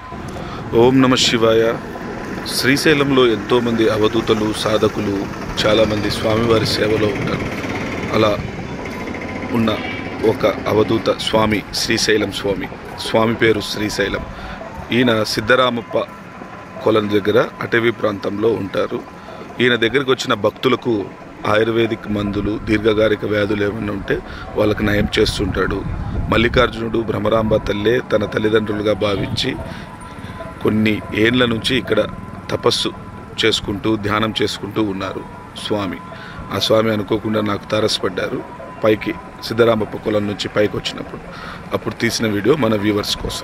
ఓం నమ శివాయ శ్రీశైలంలో ఎంతోమంది అవధూతలు సాధకులు చాలామంది స్వామివారి సేవలో ఉంటారు అలా ఉన్న ఒక అవధూత స్వామి శ్రీశైలం స్వామి స్వామి పేరు శ్రీశైలం ఈయన సిద్ధరామప్ప కొలం దగ్గర అటవీ ప్రాంతంలో ఉంటారు ఈయన దగ్గరికి వచ్చిన భక్తులకు ఆయుర్వేదిక్ మందులు దీర్ఘకాలిక వ్యాధులు ఏమైనా ఉంటే వాళ్ళకి నయం చేస్తుంటాడు మల్లికార్జునుడు భ్రమరాంబ తల్లే తన తల్లిదండ్రులుగా భావించి కొన్ని ఏండ్ల నుంచి ఇక్కడ తపస్సు చేసుకుంటూ ధ్యానం చేసుకుంటూ ఉన్నారు స్వామి ఆ స్వామి అనుకోకుండా నాకు తారసపడ్డారు పైకి సిద్ధరామప్ప కులం నుంచి పైకి వచ్చినప్పుడు అప్పుడు తీసిన వీడియో మన వ్యూవర్స్ కోసం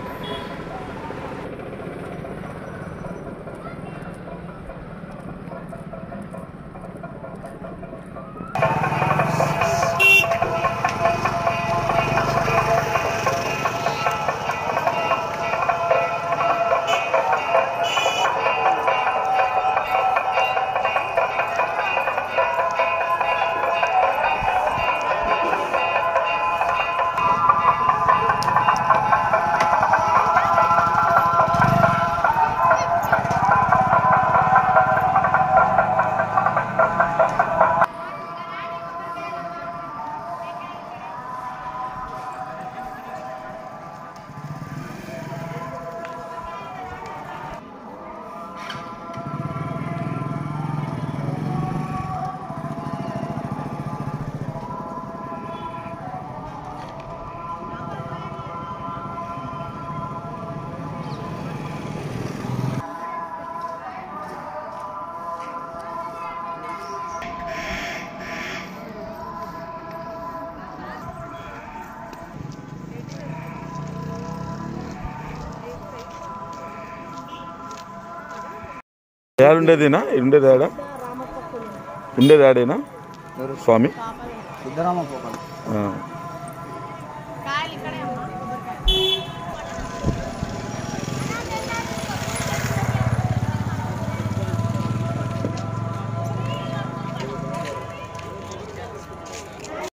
ఉండేదేనా ఉండేది ఆడ ఉండేది ఆడేనా స్వామి సిద్ధరామ పోకలు ఆ.